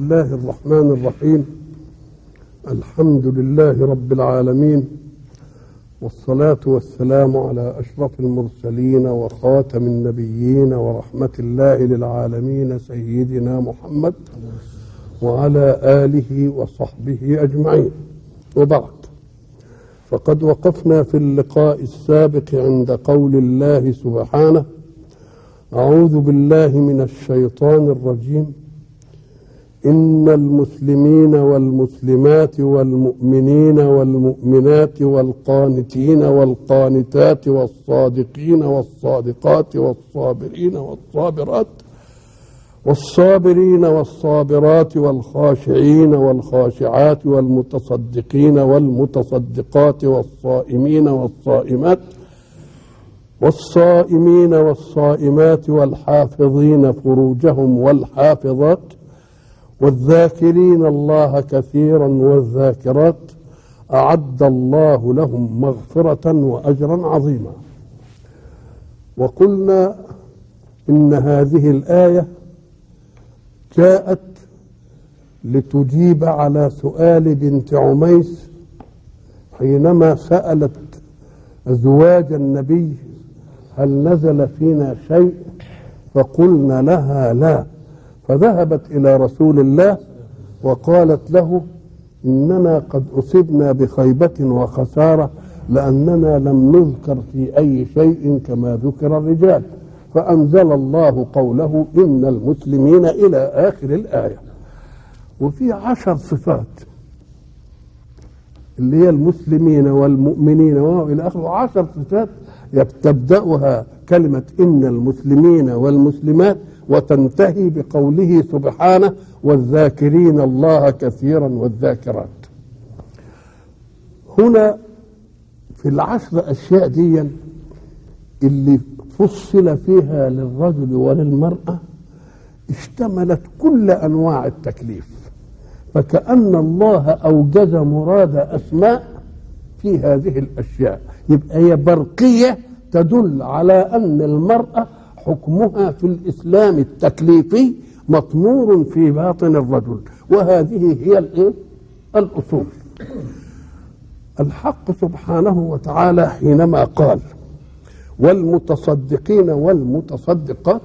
الله الرحمن الرحيم الحمد لله رب العالمين والصلاة والسلام على أشرف المرسلين وخاتم النبيين ورحمة الله للعالمين سيدنا محمد وعلى آله وصحبه أجمعين وبعد فقد وقفنا في اللقاء السابق عند قول الله سبحانه أعوذ بالله من الشيطان الرجيم إن المسلمين والمسلمات والمؤمنين والمؤمنات والقانتين والقانتات والصادقين والصادقات والصابرين والصابرات والصابرين والصابرات والخاشعين والخاشعات والمتصدقين والمتصدقات والصائمين والصائمات والصائمين والصائمات والحافظين فروجهم والحافظات والذاكرين الله كثيرا والذاكرات أعد الله لهم مغفرة وأجرا عظيما وقلنا إن هذه الآية جاءت لتجيب على سؤال بنت عميس حينما سألت أزواج النبي هل نزل فينا شيء فقلنا لها لا فذهبت الى رسول الله وقالت له اننا قد اصبنا بخيبه وخساره لاننا لم نذكر في اي شيء كما ذكر الرجال فانزل الله قوله ان المسلمين الى اخر الايه وفي عشر صفات اللي هي المسلمين والمؤمنين والى اخره عشر صفات تبدأها كلمة إن المسلمين والمسلمات وتنتهي بقوله سبحانه والذاكرين الله كثيرا والذاكرات هنا في العشر أشياء دي اللي فصل فيها للرجل وللمرأة اشتملت كل أنواع التكليف فكأن الله أوجز مراد أسماء في هذه الأشياء يبقى هي برقية تدل على أن المرأة حكمها في الإسلام التكليفي مطمور في باطن الرجل وهذه هي الإيه؟ الأصول الحق سبحانه وتعالى حينما قال والمتصدقين والمتصدقات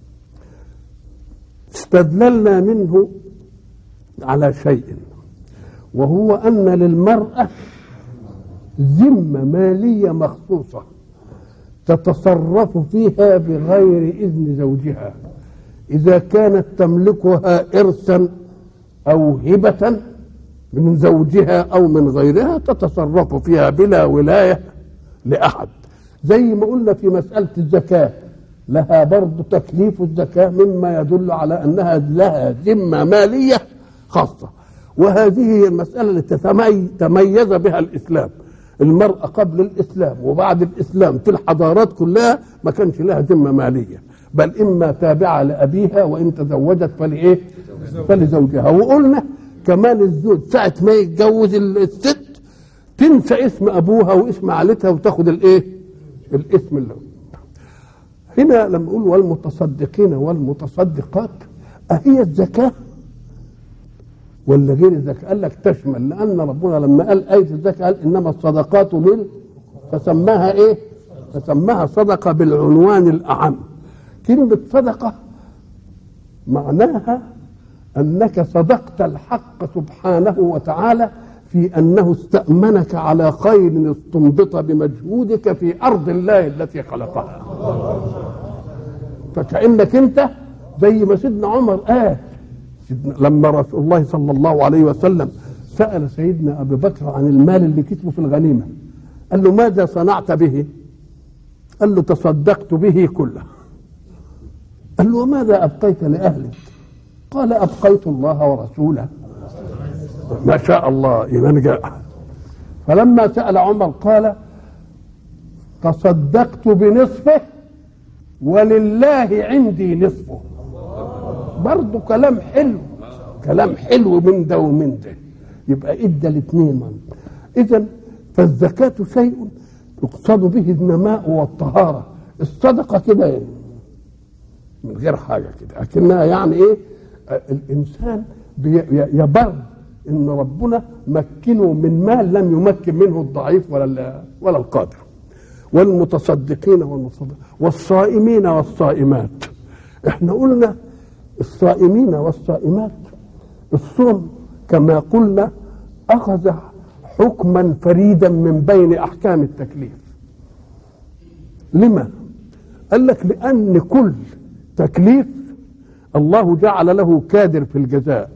استدللنا منه على شيء وهو أن للمرأة ذمة مالية مخصوصة تتصرف فيها بغير إذن زوجها إذا كانت تملكها إرثا أو هبة من زوجها أو من غيرها تتصرف فيها بلا ولاية لأحد زي ما قلنا في مسألة الزكاة لها برضه تكليف الزكاة مما يدل على أنها لها ذمة مالية خاصة وهذه هي المسألة التي تميز بها الإسلام المرأة قبل الإسلام وبعد الإسلام في الحضارات كلها ما كانش لها ذمة مالية بل إما تابعة لأبيها وإن تزوجت فلإيه فلزوجها وقلنا كمان الزوج ساعة ما يتجوز الست تنسى اسم أبوها واسم عائلتها وتاخد الإيه الاسم اللي هنا لما نقول والمتصدقين والمتصدقات أهي الزكاة ولا غير الزكاة قال لك تشمل لأن ربنا لما قال آية الزكاة قال إنما الصدقات لل فسماها إيه؟ فسماها صدقة بالعنوان الأعم كلمة صدقة معناها أنك صدقت الحق سبحانه وتعالى في أنه استأمنك على خير استنبط بمجهودك في أرض الله التي خلقها فكأنك أنت زي ما سيدنا عمر قال لما رسول الله صلى الله عليه وسلم سأل سيدنا أبي بكر عن المال اللي كتبه في الغنيمة قال له ماذا صنعت به قال له تصدقت به كله قال له وماذا أبقيت لأهلك قال أبقيت الله ورسوله ما شاء الله إيمان جاء فلما سأل عمر قال تصدقت بنصفه ولله عندي نصفه برضه كلام حلو كلام حلو من ده ومن ده يبقى ادى الاثنين اذا فالزكاة شيء يقصد به النماء والطهارة الصدقة كده يعني من غير حاجة كده لكنها يعني ايه الانسان بي- ي- يبر ان ربنا مكنه من مال لم يمكن منه الضعيف ولا ال- ولا القادر والمتصدقين والمتصدقين والصائمين والصائمات احنا قلنا الصائمين والصائمات الصوم كما قلنا اخذ حكما فريدا من بين احكام التكليف لما قال لك لان كل تكليف الله جعل له كادر في الجزاء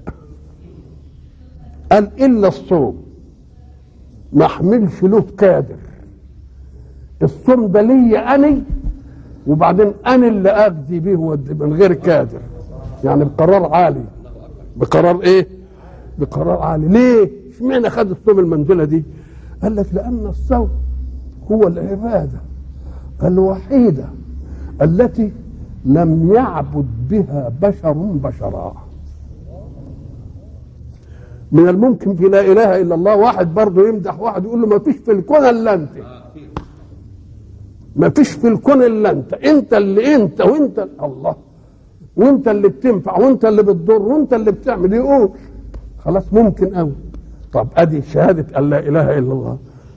قال الا الصوم ما احملش له كادر الصوم ده ليا اني وبعدين انا اللي اجزي به وأد- من غير كادر يعني بقرار عالي بقرار ايه بقرار عالي ليه اشمعنى خد الصوم المنزله دي قال لك لان الصوم هو العباده الوحيده التي لم يعبد بها بشر بشرا من الممكن في لا اله الا الله واحد برضه يمدح واحد يقول له ما فيش في الكون الا انت ما فيش في الكون الا انت انت اللي انت وانت ال- الله وانت اللي بتنفع وانت اللي بتضر وانت اللي بتعمل يقول خلاص ممكن قوي طب ادي شهاده ان لا اله الا الله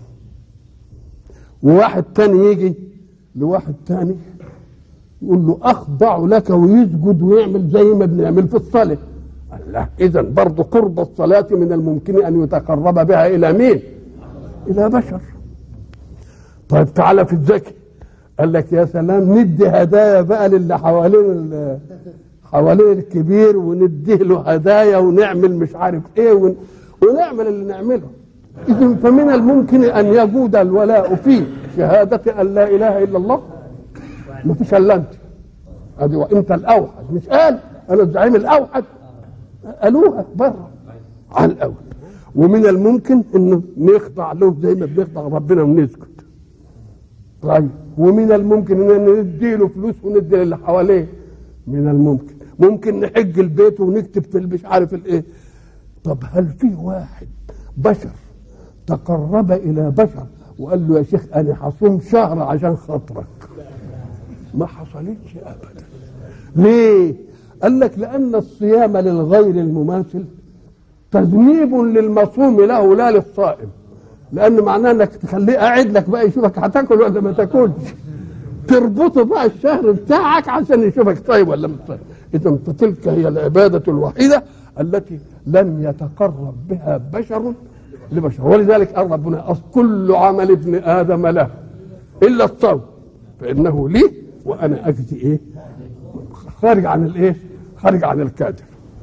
وواحد تاني يجي لواحد تاني يقول له اخضع لك ويسجد ويعمل زي ما بنعمل في الصلاه قال لا اذا برضه قرب الصلاه من الممكن ان يتقرب بها الى مين الى بشر طيب تعالى في الزكي قال لك يا سلام ندي هدايا بقى للي حوالين ال- حوالين الكبير ونديه له هدايا ونعمل مش عارف ايه ون... ونعمل اللي نعمله اذا فمن الممكن ان يجود الولاء في شهاده ان لا اله الا الله ما فيش الا انت ادي وانت الاوحد مش قال انا الزعيم الاوحد قالوها بره على الاول ومن الممكن انه نخضع له زي ما بنخضع ربنا ونسكت طيب ومن الممكن ان ندي له فلوس وندي للي حواليه من الممكن ممكن نحج البيت ونكتب في مش عارف الايه طب هل في واحد بشر تقرب الى بشر وقال له يا شيخ انا هصوم شهر عشان خاطرك ما حصلتش ابدا ليه قال لك لان الصيام للغير المماثل تذنيب للمصوم له لا للصائم لان معناه انك تخليه قاعد لك بقى يشوفك هتاكل ولا ما تاكلش تربطه بقى الشهر بتاعك عشان يشوفك طيب ولا مش طيب اذا فتلك هي العباده الوحيده التي لم يتقرب بها بشر لبشر ولذلك قال ربنا أصل كل عمل ابن ادم له الا الصوم فانه لي وانا اجزي ايه خارج عن الايه خارج عن الكادر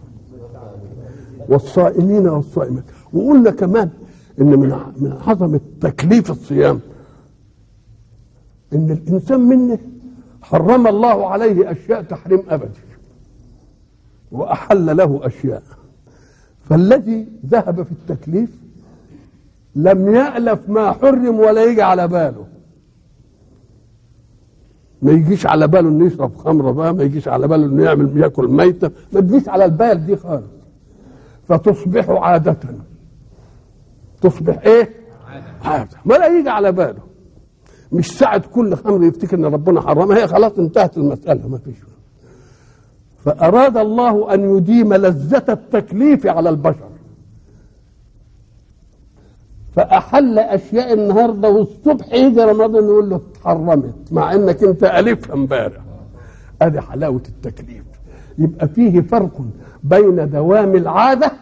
والصائمين والصائمات وقلنا كمان ان من من عظمه تكليف الصيام ان الانسان منه حرم الله عليه اشياء تحريم ابدي واحل له اشياء فالذي ذهب في التكليف لم يألف ما حرم ولا يجي على باله ما يجيش على باله انه يشرب خمره بقى ما يجيش على باله انه يعمل ياكل ميته ما تجيش على البال دي خالص فتصبح عادة تصبح ايه عادة ولا يجي على باله مش ساعة كل خمر يفتكر ان ربنا حرمها هي خلاص انتهت المسألة ما فيش فأراد الله أن يديم لذة التكليف على البشر فأحل أشياء النهاردة والصبح يجي رمضان يقول له اتحرمت مع إنك أنت ألفها امبارح أدي حلاوة التكليف يبقى فيه فرق بين دوام العادة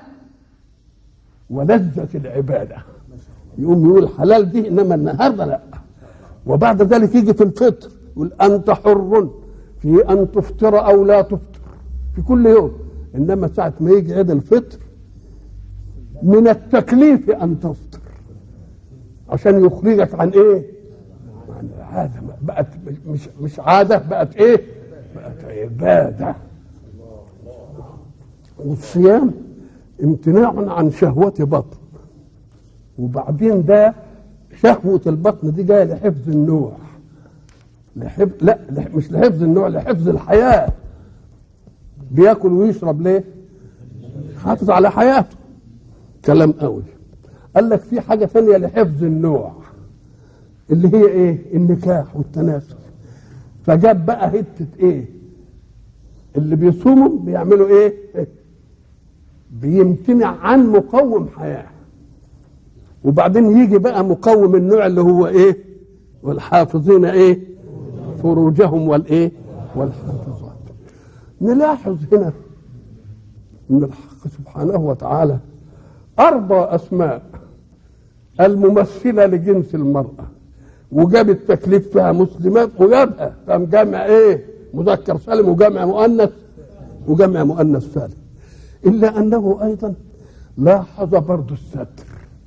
ولذة العبادة يقوم يقول حلال دي إنما النهاردة لا وبعد ذلك يجي في الفطر يقول أنت حر في أن تفطر أو لا تفطر في كل يوم إنما ساعة ما يجي عيد الفطر من التكليف أن تفطر عشان يخرجك عن إيه؟ عن العادة بقت مش مش عادة بقت إيه؟ بقت عبادة والصيام امتناع عن شهوة بطن وبعدين ده شهوة البطن دي جاية لحفظ النوع لحفظ لا لح- مش لحفظ النوع لحفظ الحياة بياكل ويشرب ليه؟ حافظ على حياته كلام قوي قال لك في حاجة ثانية لحفظ النوع اللي هي ايه؟ النكاح والتناسل فجاب بقى حتة ايه؟ اللي بيصوموا بيعملوا ايه؟ بيمتنع عن مقوم حياه وبعدين يجي بقى مقوم النوع اللي هو ايه والحافظين ايه فروجهم والايه والحافظات نلاحظ هنا ان الحق سبحانه وتعالى ارضى اسماء الممثله لجنس المراه وجاب التكليف فيها مسلمات وجابها قام جمع ايه مذكر سالم وجمع مؤنث وجمع مؤنث سالم الا انه ايضا لاحظ برضه الستر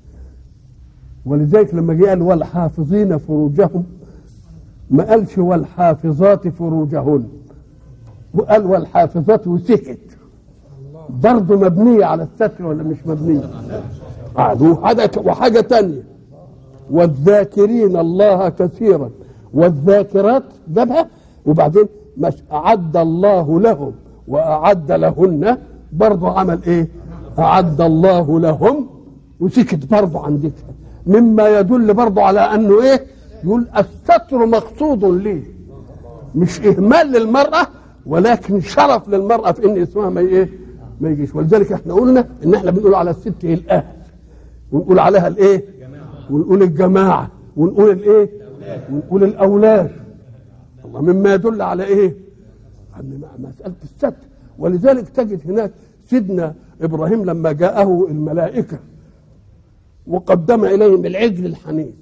ولذلك لما جه قال والحافظين فروجهم ما قالش والحافظات فروجهن وقال والحافظات وسكت برضه مبنية على الستر ولا مش مبنية وحاجة, وحاجة تانية والذاكرين الله كثيرا والذاكرات جابها وبعدين مش أعد الله لهم وأعد لهن برضه عمل إيه أعد الله لهم وسكت برضه عن ذكر مما يدل برضه على أنه إيه يقول الستر مقصود ليه مش إهمال للمرأة ولكن شرف للمرأة في إن اسمها ما إيه ما يجيش ولذلك احنا قلنا ان احنا بنقول على الست هي الاهل ونقول عليها الايه ونقول الجماعه ونقول الايه ونقول الاولاد الله مما يدل على ايه عن مساله الستر ولذلك تجد هناك سيدنا ابراهيم لما جاءه الملائكه وقدم اليهم العجل الحنيذ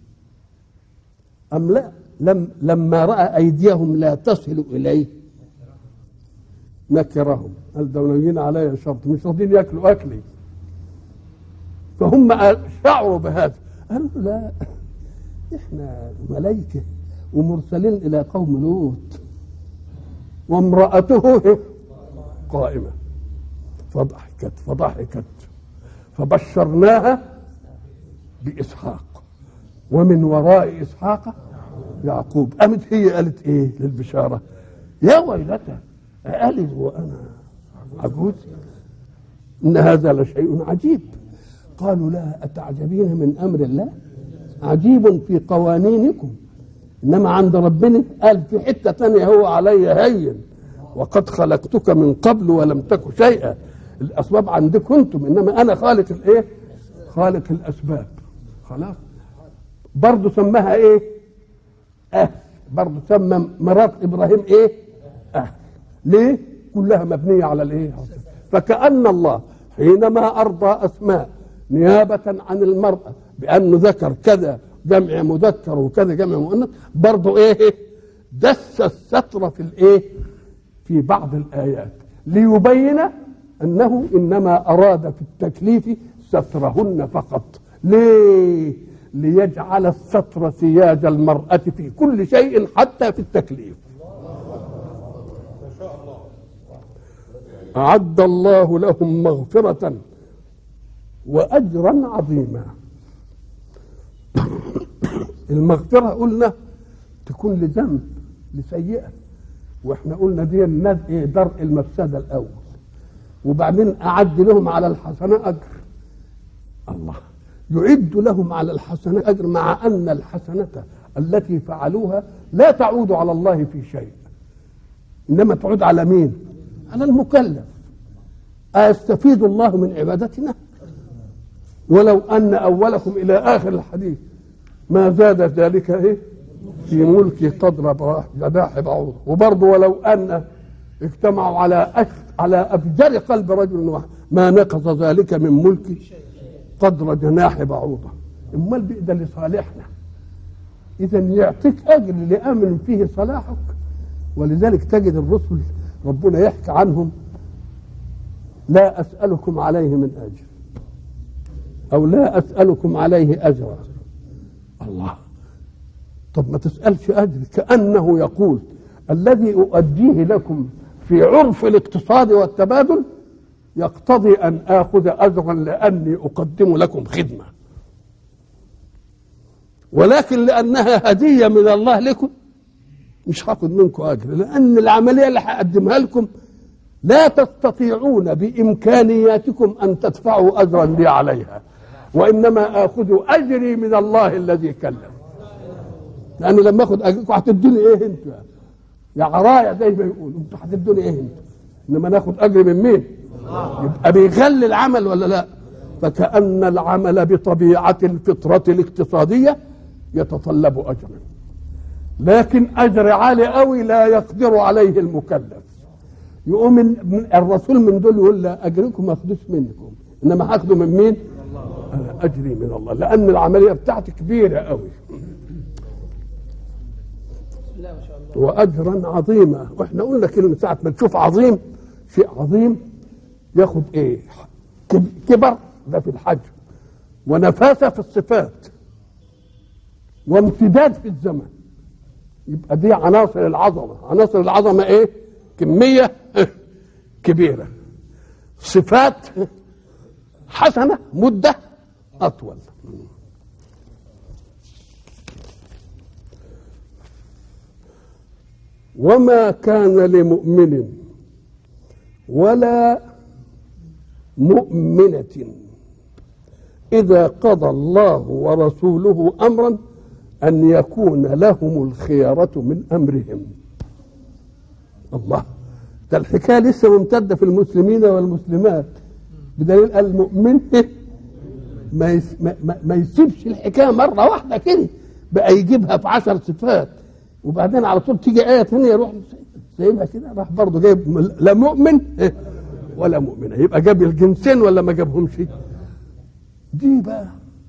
ام لا لم لما راى ايديهم لا تصل اليه نكرهم قال ده ناويين عليا شرط مش راضيين ياكلوا اكلي فهم شعروا بهذا قالوا لا احنا ملائكه ومرسلين الى قوم لوط وامراته قائمه فضحكت فضحكت فبشرناها باسحاق ومن وراء اسحاق يعقوب قامت هي قالت ايه للبشاره يا ويلتى أألد وأنا عجوز إن هذا لشيء عجيب قالوا لا أتعجبين من أمر الله عجيب في قوانينكم إنما عند ربنا قال في حتة تانية هو علي هين وقد خلقتك من قبل ولم تك شيئا الأسباب عندكم أنتم إنما أنا خالق الإيه خالق الأسباب خلاص برضه سماها إيه أهل برضه سمى مرات إبراهيم إيه أهل ليه؟ كلها مبنية على الايه؟ فكأن الله حينما أرضى أسماء نيابة عن المرأة بأنه ذكر كذا جمع مذكر وكذا جمع مؤنث برضه ايه؟ دس الستر في الايه؟ في بعض الآيات ليبين أنه إنما أراد في التكليف سترهن فقط ليه؟ ليجعل الستر سياج المرأة في كل شيء حتى في التكليف أعد الله لهم مغفرة وأجرا عظيما المغفرة قلنا تكون لذنب لسيئة واحنا قلنا دي الناس ايه درء المفسدة الأول وبعدين أعد لهم على الحسنة أجر الله يعد لهم على الحسنة أجر مع أن الحسنة التي فعلوها لا تعود على الله في شيء إنما تعود على مين على المكلف أيستفيد الله من عبادتنا ولو أن أولكم إلى آخر الحديث ما زاد ذلك إيه في ملكي تضرب جناح بعوضة وبرضه ولو أن اجتمعوا على أش... على أفجر قلب رجل واحد ما نقص ذلك من ملكي قدر جناح بعوضة امال بقى لصالحنا اذا يعطيك اجر لامن فيه صلاحك ولذلك تجد الرسل ربنا يحكي عنهم لا اسالكم عليه من اجر او لا اسالكم عليه اجرا الله طب ما تسالش اجر كانه يقول الذي اؤديه لكم في عرف الاقتصاد والتبادل يقتضي ان اخذ اجرا لاني اقدم لكم خدمه ولكن لانها هديه من الله لكم مش هاخد منكم اجر لان العمليه اللي هقدمها لكم لا تستطيعون بامكانياتكم ان تدفعوا اجرا لي عليها وانما اخذ اجري من الله الذي كلم لانه لما اخذ اجركم هتدوني ايه انتوا يا عرايا زي ما يقولوا انتوا هتدوني ايه انتوا انما ناخد اجر من مين يبقى بيغلي العمل ولا لا فكأن العمل بطبيعة الفطرة الاقتصادية يتطلب أجرا لكن أجر عالي قوي لا يقدر عليه المكلف يقوم من الرسول من دول يقول لا أجركم ما أخدوش منكم إنما هاخده من مين؟ أنا أجري من الله لأن العملية بتاعتي كبيرة قوي وأجرا عظيما وإحنا قلنا كلمة ساعة ما تشوف عظيم شيء عظيم ياخد إيه؟ كبر ده في الحجم ونفاسة في الصفات وامتداد في الزمن يبقى دي عناصر العظمة عناصر العظمة ايه كمية كبيرة صفات حسنة مدة أطول وما كان لمؤمن ولا مؤمنة إذا قضى الله ورسوله أمرا أن يكون لهم الخيرة من أمرهم الله ده الحكاية لسه ممتدة في المسلمين والمسلمات بدليل المؤمن ما, يس ما, ما يسيبش الحكاية مرة واحدة كده بقى يجيبها في عشر صفات وبعدين على طول تيجي آية ثانية يروح سايبها كده راح برضه جايب لا مؤمن ولا مؤمنة يبقى جاب الجنسين ولا ما جابهمش دي بقى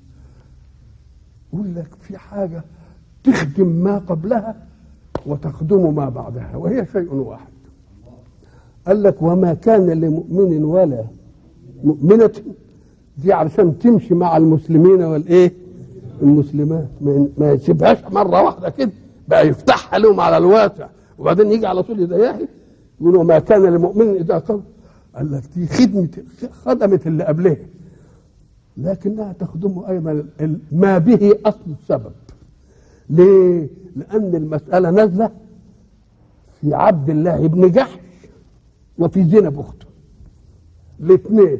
يقول لك في حاجة تخدم ما قبلها وتخدم ما بعدها وهي شيء واحد قال لك وما كان لمؤمن ولا مؤمنة دي علشان تمشي مع المسلمين والايه المسلمات ما يسيبهاش مرة واحدة كده بقى يفتحها لهم على الواسع وبعدين يجي على طول يضيقها يقول وما كان لمؤمن إذا قال قال لك دي خدمة خدمت اللي قبلها لكنها تخدم أيضا ما به أصل السبب ليه؟ لأن المسألة نازلة في عبد الله بن جحش وفي زينب أخته الاثنين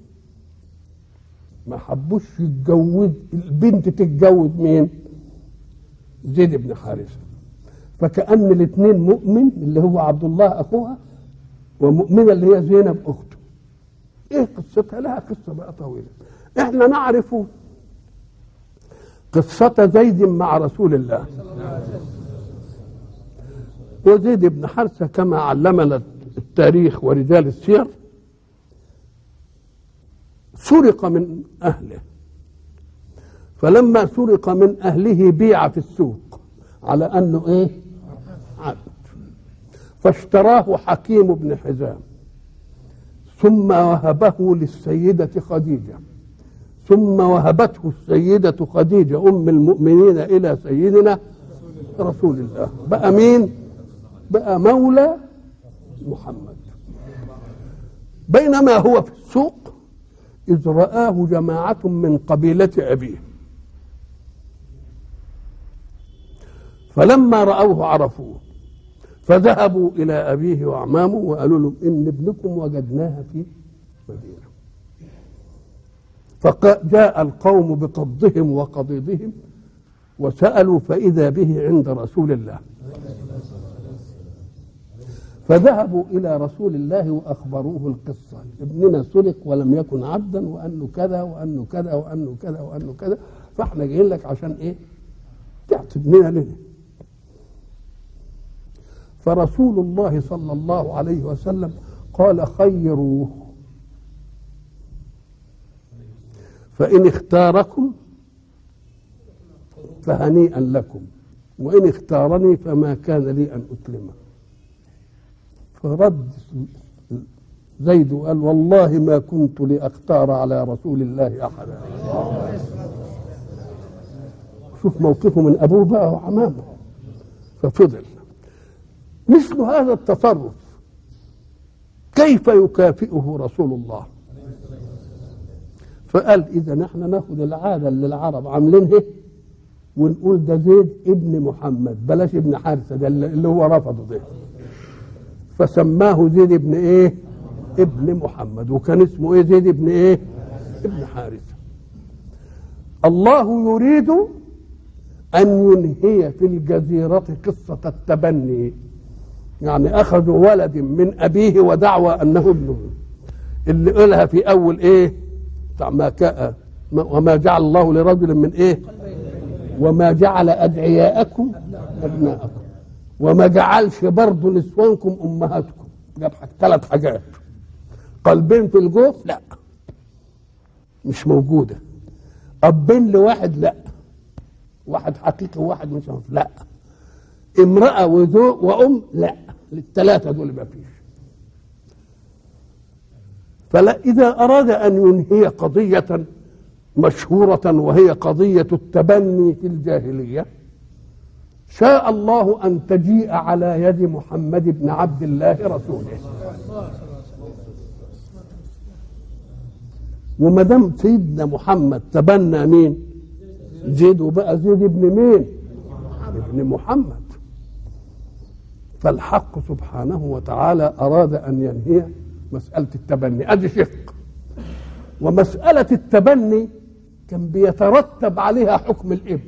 ما حبوش يتجوز البنت تتجوز مين؟ زيد بن حارثة فكأن الاثنين مؤمن اللي هو عبد الله أخوها ومؤمنة اللي هي زينب أخته إيه قصتها؟ لها قصة بقى طويلة احنا نعرف قصة زيد مع رسول الله وزيد بن حارثة كما علمنا التاريخ ورجال السير سرق من أهله فلما سرق من أهله بيع في السوق على أنه إيه عبد فاشتراه حكيم بن حزام ثم وهبه للسيدة خديجة ثم وهبته السيدة خديجة أم المؤمنين إلى سيدنا رسول الله بقى مين بقى مولى محمد بينما هو في السوق إذ رآه جماعة من قبيلة أبيه فلما رأوه عرفوه فذهبوا إلى أبيه وأعمامه وقالوا لهم إن ابنكم وجدناها في مدينة فجاء القوم بقبضهم وقضيضهم وسألوا فإذا به عند رسول الله فذهبوا إلى رسول الله وأخبروه القصة ابننا سرق ولم يكن عبدا وأنه كذا وأنه كذا وأنه كذا وأنه كذا فاحنا جايين لك عشان إيه تعطي ابننا لنا فرسول الله صلى الله عليه وسلم قال خيروه فإن اختاركم فهنيئا لكم وإن اختارني فما كان لي أن أسلمه فرد زيد وقال والله ما كنت لأختار على رسول الله أحدا شوف موقفه من أبوه بقى وعمامه ففضل مثل هذا التصرف كيف يكافئه رسول الله فقال اذا نحن ناخذ العاده اللي العرب عاملينها ونقول ده زيد ابن محمد بلاش ابن حارثه ده اللي هو رفضه ده فسماه زيد ابن ايه ابن محمد وكان اسمه ايه زيد ابن ايه ابن حارثه الله يريد ان ينهي في الجزيره قصه التبني يعني اخذوا ولد من ابيه ودعوى انه ابنه اللي قالها في اول ايه بتاع ما كاء وما جعل الله لرجل من ايه وما جعل ادعياءكم ابناءكم وما جعلش برضه نسوانكم امهاتكم جاب ثلاث حاجات قلبين في الجوف لا مش موجوده ابين لواحد لا واحد حقيقي وواحد مش عارف لا امراه وذوق وام لا للثلاثه دول ما فيش فلا اذا اراد ان ينهي قضيه مشهوره وهي قضيه التبني في الجاهليه شاء الله ان تجيء على يد محمد بن عبد الله رسوله وما دام سيدنا محمد تبنى مين زيد وبقى زيد ابن مين ابن محمد فالحق سبحانه وتعالى اراد ان ينهي مساله التبني ادي شق ومساله التبني كان بيترتب عليها حكم الابن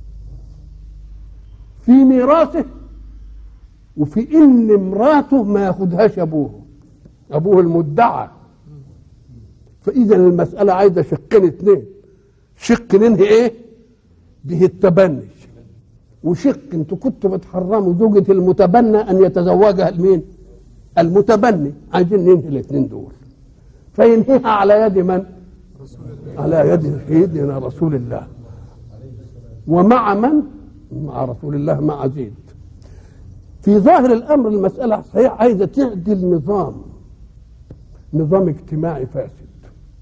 في ميراثه وفي ان امراته ما ياخدهاش ابوه ابوه المدعى فاذا المساله عايزه شقين اثنين شق ننهي ايه به التبني وشق انتوا كنتوا بتحرموا زوجة المتبنى ان يتزوجها المين المتبني عايزين ننهي الاثنين دول فينهيها على يد من على يد سيدنا رسول الله ومع من مع رسول الله مع زيد في ظاهر الامر المساله صحيح عايزه تعدل نظام نظام اجتماعي فاسد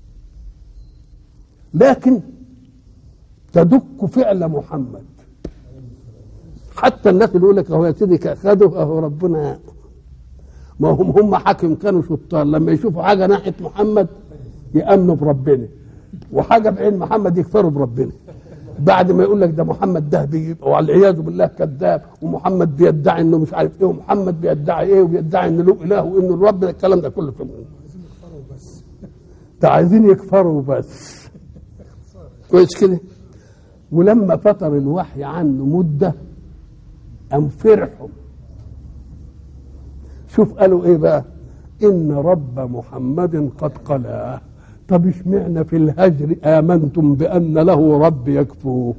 لكن تدك فعل محمد حتى الناس اللي يقول لك اهو يا سيدي خدوا اهو ربنا ما هم هم حاكم كانوا شطار لما يشوفوا حاجه ناحيه محمد يامنوا بربنا وحاجه بعين محمد يكفروا بربنا بعد ما يقول لك ده محمد ده بيبقى والعياذ بالله كذاب ومحمد بيدعي انه مش عارف ايه ومحمد بيدعي ايه وبيدعي ان له اله وانه الرب ده الكلام ده كله في ده عايزين يكفروا بس كويس كده ولما فتر الوحي عنه مده قام فرحوا شوف قالوا ايه بقى ان رب محمد قد قلاه طب اشمعنى في الهجر امنتم بان له رب يكفوه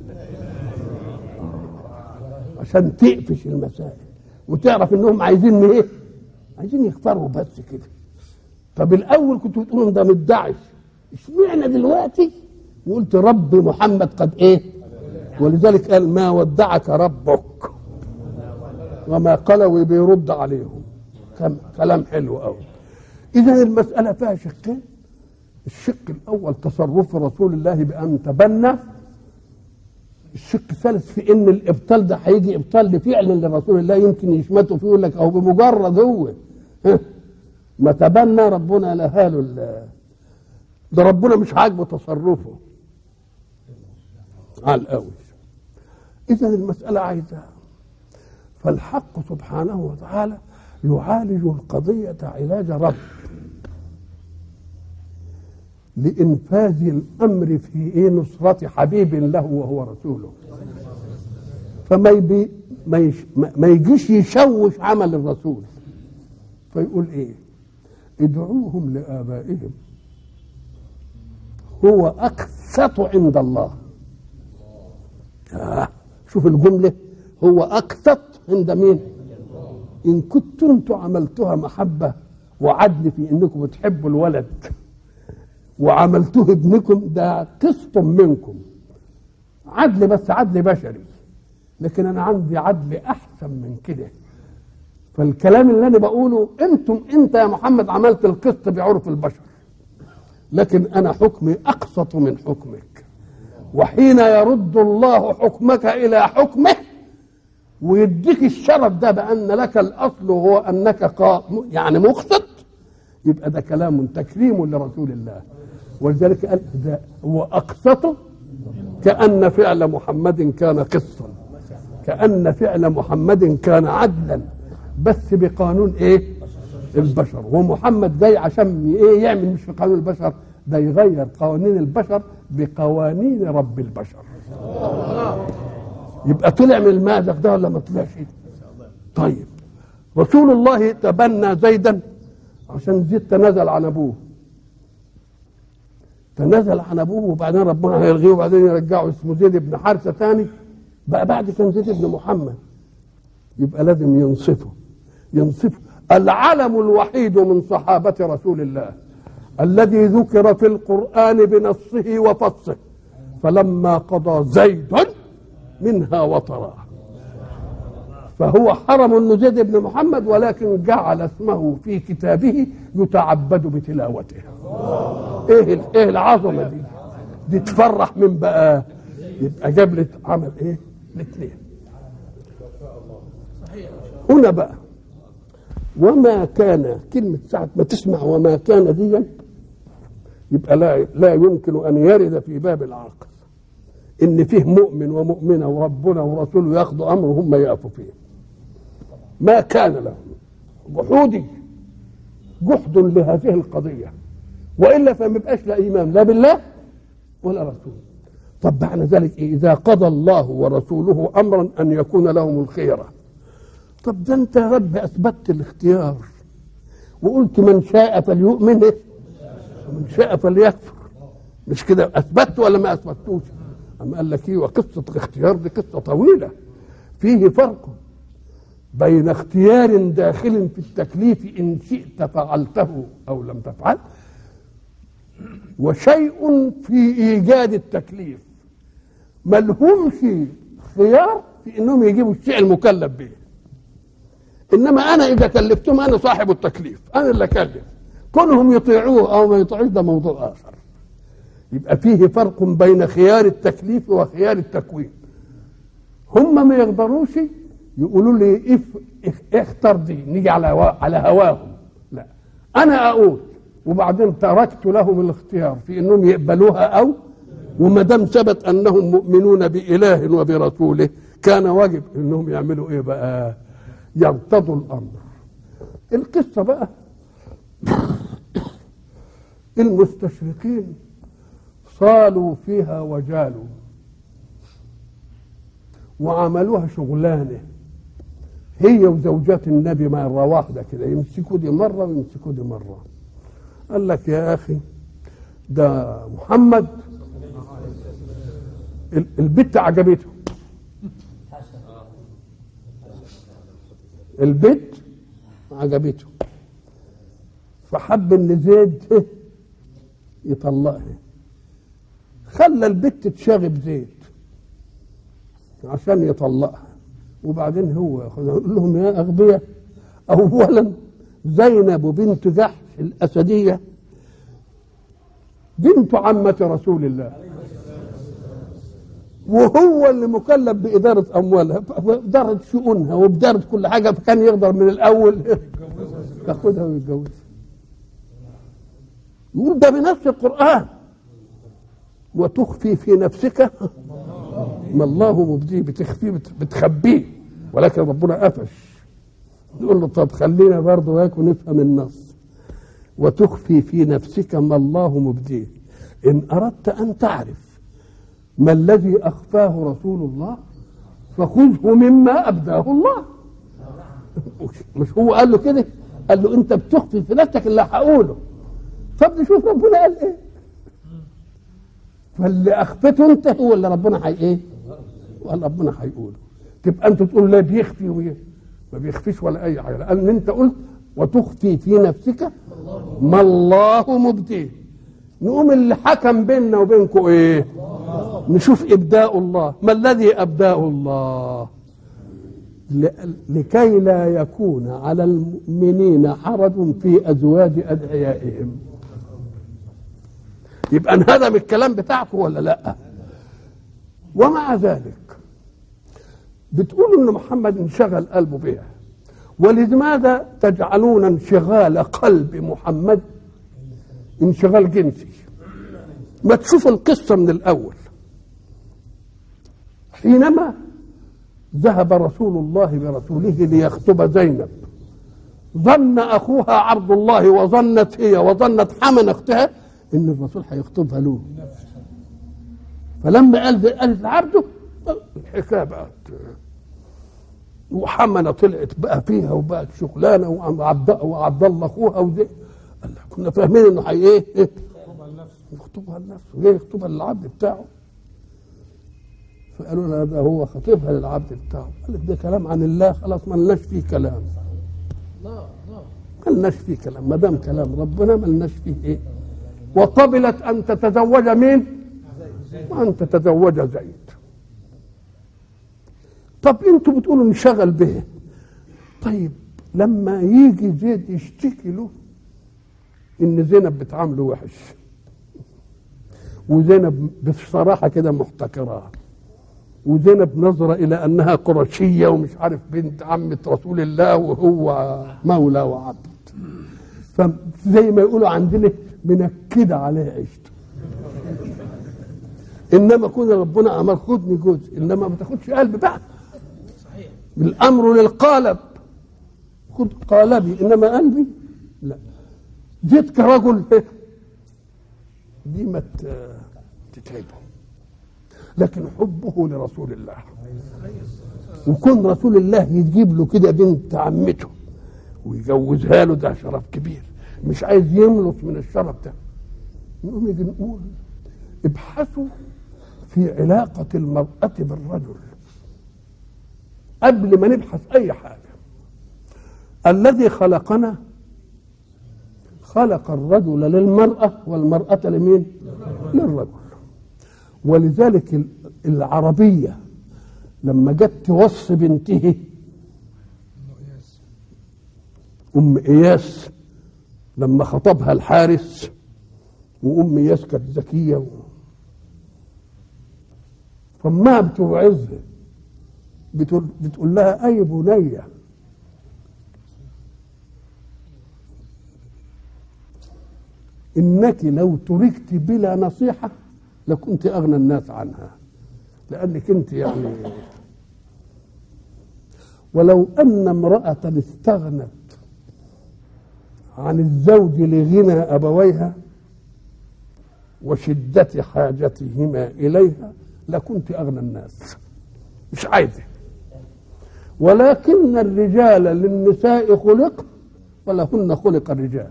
عشان تقفش المسائل وتعرف انهم عايزين ايه عايزين يكفروا بس كده طب الاول كنتوا بتقولوا ده مدعي اشمعنى دلوقتي وقلت رب محمد قد ايه ولذلك قال ما ودعك ربك وما قالوا بيرد عليهم كلام حلو قوي اذا المساله فيها شقين الشق الاول تصرف رسول الله بان تبنى الشق الثالث في ان الابطال ده هيجي ابطال لفعل لرسول الله يمكن يشمته فيه يقول لك او بمجرد هو ما تبنى ربنا لهاله ده ربنا مش عاجبه تصرفه على الاول اذا المساله عايزه فالحق سبحانه وتعالى يعالج القضيه علاج رب لإنفاذ الأمر في إيه نصرة حبيب له وهو رسوله فما يبي ما, يش ما يجيش يشوش عمل الرسول فيقول إيه ادعوهم لآبائهم هو أقسط عند الله آه شوف الجملة هو أقسط عند مين إن كنتم أنتم عملتها محبة وعدل في إنكم بتحبوا الولد وعملته ابنكم ده قسط منكم عدل بس عدل بشري لكن انا عندي عدل احسن من كده فالكلام اللي انا بقوله انتم انت يا محمد عملت القسط بعرف البشر لكن انا حكمي اقسط من حكمك وحين يرد الله حكمك الى حكمه ويديك الشرف ده بان لك الاصل وهو انك قا يعني مقسط يبقى ده كلام تكريم لرسول الله ولذلك قال ده هو أقسط كأن فعل محمد كان قسطا كأن فعل محمد كان عدلا بس بقانون ايه البشر ومحمد جاي عشان ايه يعمل مش في قانون البشر ده يغير قوانين البشر بقوانين رب البشر يبقى طلع من المأزق ده ولا ما طلعش طيب رسول الله تبنى زيدا عشان زيد تنازل عن ابوه تنازل عن ابوه وبعدين ربنا هيلغيه وبعدين يرجعه اسمه زيد بن حارثه ثاني بقى بعد كان زيد بن محمد يبقى لازم ينصفه ينصفه العلم الوحيد من صحابه رسول الله الذي ذكر في القران بنصه وفصه فلما قضى زيد منها وطرا فهو حرم انه زيد بن محمد ولكن جعل اسمه في كتابه يتعبد بتلاوته ايه ايه العظمه دي دي تفرح من بقى يبقى جاب لي عمل ايه الاثنين هنا بقى وما كان كلمة ساعة ما تسمع وما كان دي يبقى لا لا يمكن أن يرد في باب العقل إن فيه مؤمن ومؤمنة وربنا ورسوله ياخذوا أمر هم يقفوا فيه ما كان لهم جحودي جحد لهذه القضية وإلا فما يبقاش لا إيمان لا بالله ولا رسول طب معنى ذلك إيه؟ إذا قضى الله ورسوله أمرا أن يكون لهم الخيرة طب ده أنت يا رب أثبتت الاختيار وقلت من شاء فليؤمن ومن شاء فليكفر مش كده أثبت ولا ما أثبتوش أما قال لك إيه وقصة الاختيار دي قصة طويلة فيه فرق بين اختيار داخل في التكليف إن شئت فعلته أو لم تفعل وشيء في إيجاد التكليف ملهمش خيار في انهم يجيبوا الشيء المكلف به انما انا اذا كلفتهم انا صاحب التكليف انا اللي اكلف كونهم يطيعوه او ما يطيعوش ده موضوع اخر يبقى فيه فرق بين خيار التكليف وخيار التكوين هم ما يقدروش يقولوا لي اف اختر دي نيجي على على هواهم لا انا اقول وبعدين تركت لهم الاختيار في انهم يقبلوها او وما دام ثبت انهم مؤمنون باله وبرسوله كان واجب انهم يعملوا ايه بقى يرتضوا الامر القصه بقى المستشرقين صالوا فيها وجالوا وعملوها شغلانه هي وزوجات النبي مرة واحدة كده يمسكوا دي مرة ويمسكوا دي مرة قال لك يا أخي ده محمد البت عجبته البت عجبته فحب ان زيد يطلقها خلى البت تشاغب زيد عشان يطلقها وبعدين هو ياخذها يقول لهم يا اغبياء اولا زينب بنت جحش الاسديه بنت عمه رسول الله وهو اللي مكلف بإدارة أموالها بإدارة شؤونها وبإدارة كل حاجة فكان يقدر من الأول ياخدها ويتجوزها يقول ده بنفس القرآن وتخفي في نفسك ما الله مبديه بتخفيه بتخبيه ولكن ربنا قفش يقول له طب خلينا برضه هيك ونفهم النص وتخفي في نفسك ما الله مبديه إن أردت أن تعرف ما الذي أخفاه رسول الله فخذه مما أبداه الله مش هو قال له كده قال له أنت بتخفي في نفسك اللي هقوله طب نشوف ربنا قال إيه فاللي أخفته أنت هو اللي ربنا هي إيه وقال ربنا هيقوله تبقى أنت تقول لا بيخفي ويه ما بيخفيش ولا أي حاجة لأن أنت قلت وتخفي في نفسك ما الله مبديه نقوم اللي حكم بيننا وبينكم ايه نشوف ابداء الله ما الذي ابداء الله لكي لا يكون على المؤمنين حرج في ازواج ادعيائهم يبقى انهدم الكلام بتاعكم ولا لا ومع ذلك بتقولوا ان محمد انشغل قلبه بها ولماذا تجعلون انشغال قلب محمد انشغال جنسي ما تشوف القصة من الأول حينما ذهب رسول الله برسوله ليخطب زينب ظن أخوها عبد الله وظنت هي وظنت حمن أختها إن الرسول هيخطبها له فلما قال قالت عبده الحكاية بقت وحمنه طلعت بقى فيها وبقت شغلانه وعبد وعبد الله اخوها ودي قال لك كنا فاهمين انه هي ايه؟ ايه؟ يخطبها لنفسه ليه يخطبها للعبد بتاعه؟ فقالوا له ده هو خطيبها للعبد بتاعه قال لك ده كلام عن الله خلاص ما لناش فيه كلام ما لناش فيه كلام ما دام كلام ربنا ما لناش فيه ايه وقبلت ان تتزوج مين وان تتزوج زيد طب انتوا بتقولوا انشغل به طيب لما يجي زيد يشتكي له ان زينب بتعامله وحش وزينب بصراحه كده محتكراه وزينب نظرة إلى أنها قرشية ومش عارف بنت عمة رسول الله وهو مولى وعبد فزي ما يقولوا عندنا منكدة عليه عيشته إنما كون ربنا أمر خدني جزء إنما ما تاخدش قلب بقى الأمر للقالب خد قالبي إنما قلبي لا جيت كرجل دي ما تتعبه لكن حبه لرسول الله وكون رسول الله يجيب له كده بنت عمته ويجوزها له ده شرف كبير مش عايز يملص من الشرف ده نقوم يجي نقول ابحثوا في علاقة المرأة بالرجل قبل ما نبحث أي حاجة الذي خلقنا خلق الرجل للمرأة والمرأة لمين؟ للرجل ولذلك العربية لما جت توصي بنته أم إياس لما خطبها الحارس وأم إياس كانت ذكية و... فما بتوعظها بتقول, بتقول لها أي بنية إنك لو تركت بلا نصيحة لكنت اغنى الناس عنها لانك انت يعني ولو ان امراه استغنت عن الزوج لغنى ابويها وشده حاجتهما اليها لكنت اغنى الناس مش عايزه ولكن الرجال للنساء خلق ولهن خلق الرجال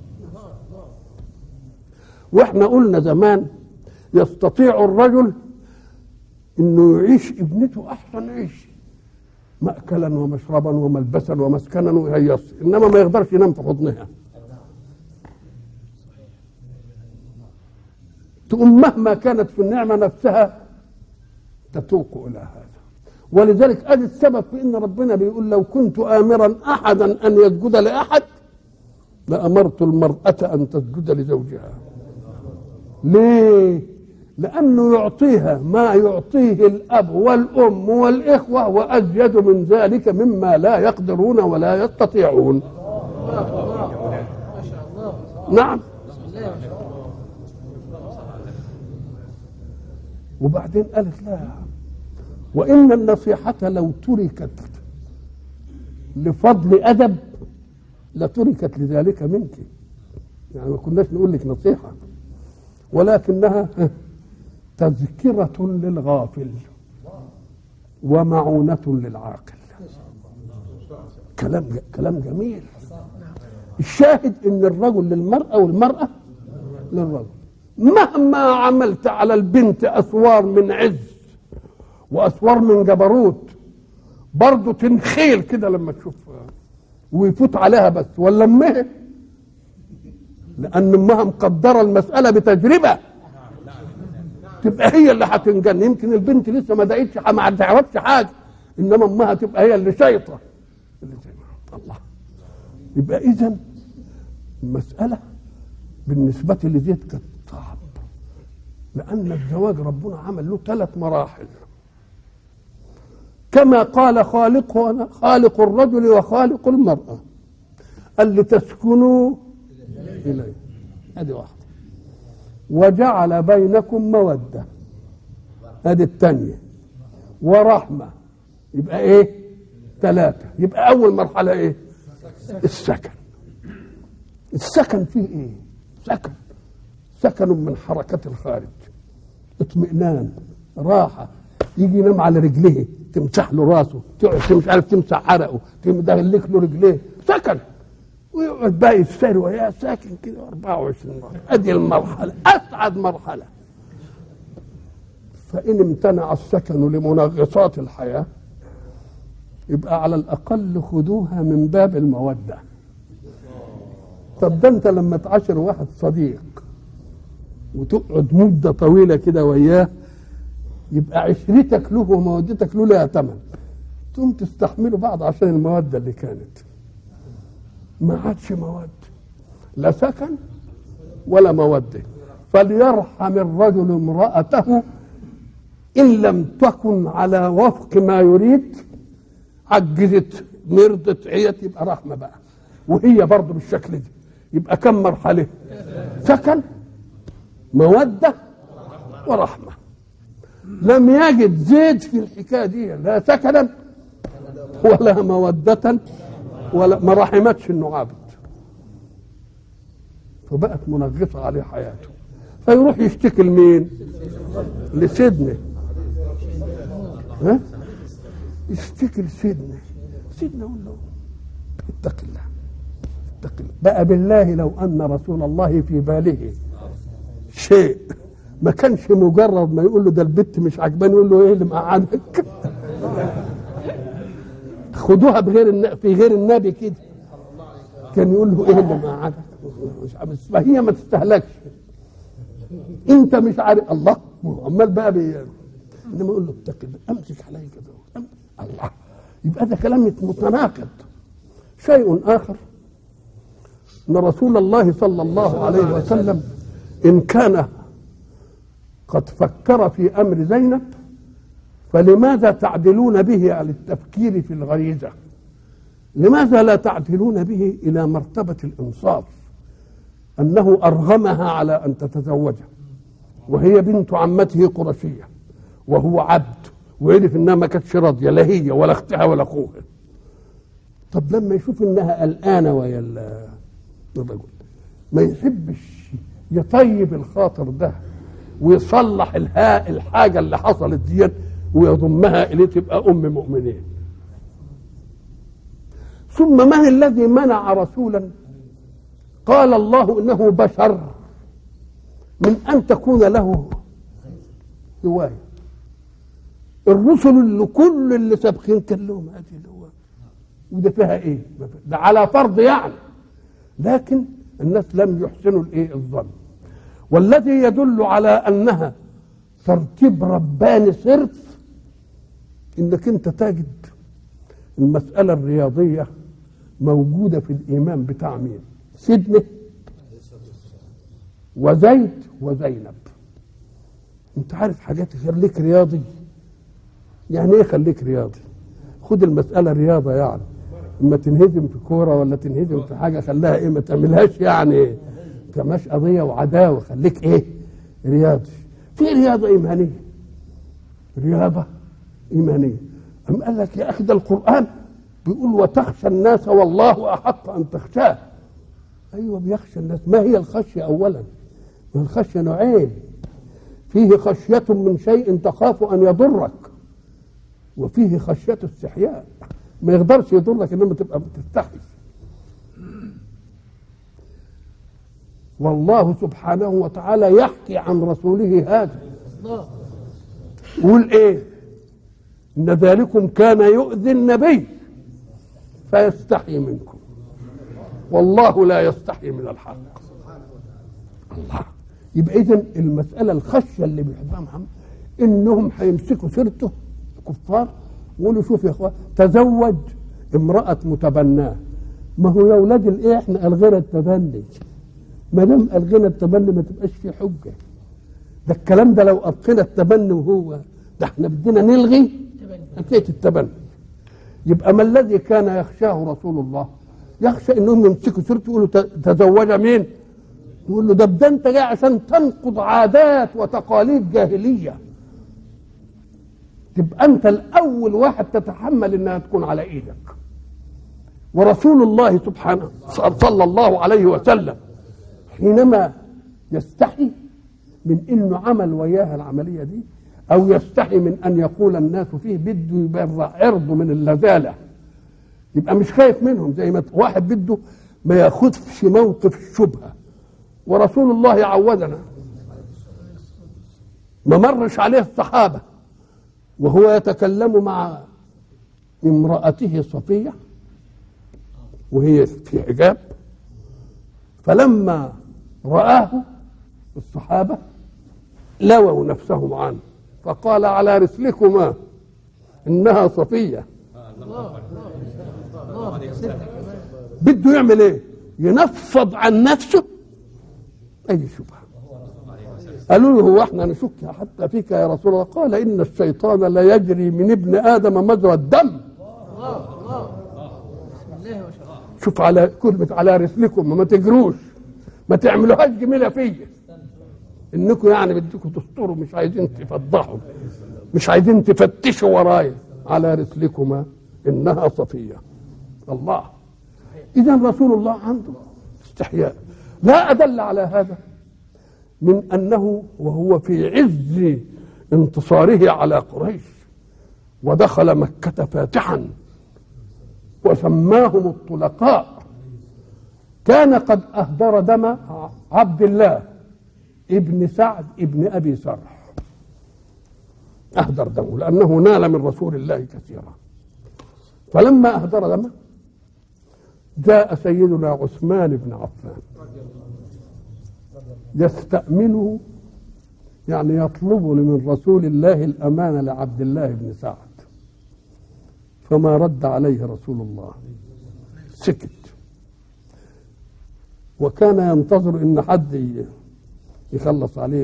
واحنا قلنا زمان يستطيع الرجل انه يعيش ابنته احسن عيش ماكلا ومشربا وملبسا ومسكنا ويهيص انما ما يقدرش ينام في حضنها تقوم مهما كانت في النعمه نفسها تتوق الى هذا ولذلك ادي السبب في ان ربنا بيقول لو كنت امرا احدا ان يسجد لاحد لامرت المراه ان تسجد لزوجها ليه لأنه يعطيها ما يعطيه الأب والأم والإخوة وأزيد من ذلك مما لا يقدرون ولا يستطيعون نعم وبعدين قالت لا وإن النصيحة لو تركت لفضل أدب لتركت لذلك منك يعني ما كناش نقول لك نصيحة ولكنها تذكرة للغافل ومعونة للعاقل كلام كلام جميل الشاهد ان الرجل للمرأة والمرأة للرجل مهما عملت على البنت اسوار من عز واسوار من جبروت برضه تنخيل كده لما تشوف ويفوت عليها بس ولا امها لان امها مقدره المساله بتجربه تبقى هي اللي هتنجن يمكن البنت لسه ما دقتش ما تعرفش حاجه انما امها تبقى هي اللي شيطه اللي الله يبقى اذا المساله بالنسبه لزيد كانت صعب لان الزواج ربنا عمل له ثلاث مراحل كما قال خالق خالق الرجل وخالق المراه قال لتسكنوا اليه هذه واحده وجعل بينكم مودة ادي الثانية ورحمة يبقى ايه ثلاثة يبقى اول مرحلة ايه السكن السكن فيه ايه سكن سكن من حركة الخارج اطمئنان راحة يجي ينام على رجليه تمسح له راسه تقعد مش عارف تمسح عرقه تدلك له رجليه سكن ويقعد بقى يتسار وياه ساكن كده 24 مرة ادي المرحلة اسعد مرحلة فإن امتنع السكن لمنغصات الحياة يبقى على الأقل خدوها من باب المودة طب ده أنت لما تعاشر واحد صديق وتقعد مدة طويلة كده وياه يبقى عشرتك له ومودتك له لها ثمن تقوم تستحملوا بعض عشان المودة اللي كانت ما عادش مودة لا سكن ولا مودة فليرحم الرجل امرأته إن لم تكن على وفق ما يريد عجزت مرضت عيت يبقى رحمة بقى وهي برضه بالشكل ده يبقى كم مرحلة سكن مودة ورحمة لم يجد زيد في الحكاية دي لا سكنا ولا مودة ولا ما رحمتش انه عبد فبقت منغصة عليه حياته فيروح يشتكي لمين؟ لسيدنا ها؟ يشتكي لسيدنا سيدنا يقول له اتق الله اتق الله بقى بالله لو ان رسول الله في باله شيء ما كانش مجرد ما يقول له ده البت مش عجباني يقول له ايه اللي مقعدك خدوها بغير الن... في غير النبي كده كان يقول له ايه اللي مقعدك مش عارف فهي ما تستهلكش انت مش عارف الله عمال بقى بي... انما يقول له اتق الله امسك علي كده الله يبقى ده كلام متناقض شيء اخر ان رسول الله صلى الله عليه وسلم ان كان قد فكر في امر زينب فلماذا تعدلون به على التفكير في الغريزه لماذا لا تعدلون به الى مرتبه الانصاف انه ارغمها على ان تتزوجه وهي بنت عمته قرشيه وهو عبد وعرف انها ما كانتش راضيه لا هي ولا اختها ولا اخوها طب لما يشوف انها قلقانه ويا الرجل ما يحبش يطيب الخاطر ده ويصلح الها الحاجه اللي حصلت ديت ويضمها اليه تبقى ام مؤمنين ثم من الذي منع رسولا قال الله انه بشر من ان تكون له هوايه الرسل اللي كل اللي سابقين كان لهم هذه الهوايه وده فيها ايه ده على فرض يعني لكن الناس لم يحسنوا الايه الظن والذي يدل على انها ترتيب رباني صرف انك انت تجد المساله الرياضيه موجوده في الايمان بتاع مين سيدنا وزيد وزينب انت عارف حاجات خليك رياضي يعني ايه خليك رياضي خد المساله رياضه يعني اما تنهزم في كوره ولا تنهزم في حاجه خليها ايه ما تعملهاش يعني ايه كماش قضيه وعداوه خليك ايه رياضي في رياضه ايمانيه رياضه ايمانيه أم قال لك يا اخي ده القران بيقول وتخشى الناس والله احق ان تخشاه ايوه بيخشى الناس ما هي الخشيه اولا ما الخشيه نوعين فيه خشيه من شيء تخاف ان يضرك وفيه خشيه استحياء ما يقدرش يضرك انما تبقى بتستحي والله سبحانه وتعالى يحكي عن رسوله هذا يقول ايه ان ذلكم كان يؤذي النبي فيستحي منكم والله لا يستحي من الحق الله يبقى اذا المساله الخشيه اللي بيحبها محمد انهم هيمسكوا سيرته كفار ويقولوا شوف يا اخوان تزوج امراه متبناه ما هو يا اولاد الايه احنا الغينا التبني ما دام الغينا التبني ما تبقاش في حجه ده الكلام ده لو القينا التبني وهو ده احنا بدنا نلغي حكايه التبني يبقى ما الذي كان يخشاه رسول الله يخشى انهم يمسكوا سيرته يقولوا تزوج مين يقول له ده ده انت جاي عشان تنقض عادات وتقاليد جاهليه تبقى انت الاول واحد تتحمل انها تكون على ايدك ورسول الله سبحانه صلى الله عليه وسلم حينما يستحي من انه عمل وياها العمليه دي او يستحي من ان يقول الناس فيه بده يبرع عرضه من اللذاذه يبقى مش خايف منهم زي ما واحد بده ما ياخذش موقف الشبهه ورسول الله عودنا ما مرش عليه الصحابه وهو يتكلم مع امرأته صفية وهي في حجاب فلما رآه الصحابة لووا نفسهم عنه فقال على رسلكما إنها صفية بده يعمل ايه ينفض عن نفسه اي شبهه قالوا له هو احنا نشك حتى فيك يا رسول الله قال ان الشيطان لا يجري من ابن ادم مجرى الدم شوف على كلمة على رسلكم ما تجروش ما تعملوهاش جميلة فيا انكم يعني بدكم تستروا مش عايزين تفضحوا مش عايزين تفتشوا ورايا على رسلكما انها صفيه الله اذا رسول الله عنده استحياء لا ادل على هذا من انه وهو في عز انتصاره على قريش ودخل مكه فاتحا وسماهم الطلقاء كان قد اهدر دم عبد الله ابن سعد ابن ابي سرح اهدر دمه لانه نال من رسول الله كثيرا فلما اهدر دمه جاء سيدنا عثمان بن عفان يستأمنه يعني يطلب من رسول الله الأمانة لعبد الله بن سعد فما رد عليه رسول الله سكت وكان ينتظر ان حد يخلص عليه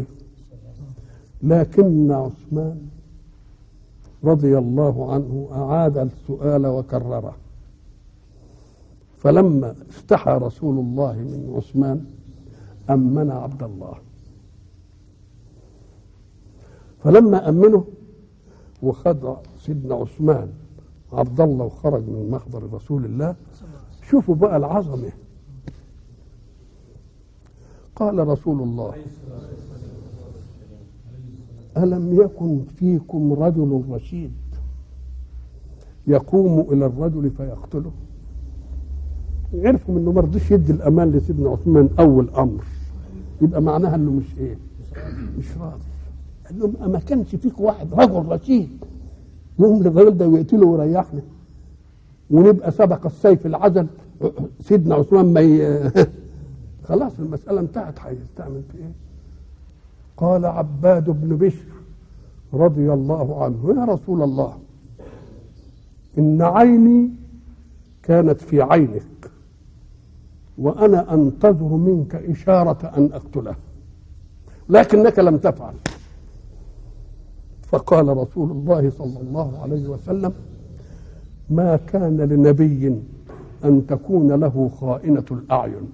لكن عثمان رضي الله عنه اعاد السؤال وكرره فلما استحى رسول الله من عثمان امن عبد الله فلما امنه وخد سيدنا عثمان عبد الله وخرج من محضر رسول الله شوفوا بقى العظمه قال رسول الله ألم يكن فيكم رجل رشيد يقوم إلى الرجل فيقتله عرفوا انه ما رضيش يدي الامان لسيدنا عثمان اول امر يبقى معناها انه مش ايه مش راضي قال لهم ما كانش فيك واحد رجل رشيد يقوم للراجل ده ويقتله ويريحنا ونبقى سبق السيف العزل سيدنا عثمان ما ي... خلاص المسألة انتهت هيستعمل في ايه؟ قال عباد بن بشر رضي الله عنه يا رسول الله إن عيني كانت في عينك وأنا أنتظر منك إشارة أن أقتله لكنك لم تفعل فقال رسول الله صلى الله عليه وسلم ما كان لنبي أن تكون له خائنة الأعين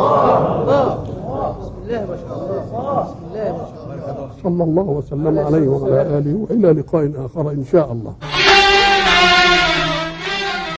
بسم الله ما شاء الله بسم الله ما شاء الله صلى الله وسلم عليه وعلى آله وإلى لقاء آخر إن شاء الله